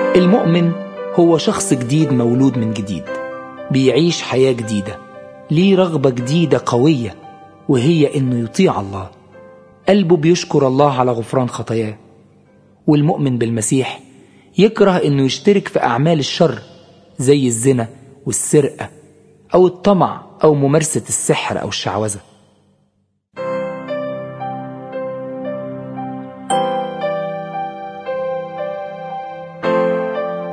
المؤمن هو شخص جديد مولود من جديد بيعيش حياة جديدة ليه رغبة جديدة قوية وهي إنه يطيع الله قلبه بيشكر الله على غفران خطاياه والمؤمن بالمسيح يكره إنه يشترك في أعمال الشر زي الزنا والسرقة أو الطمع أو ممارسة السحر أو الشعوذة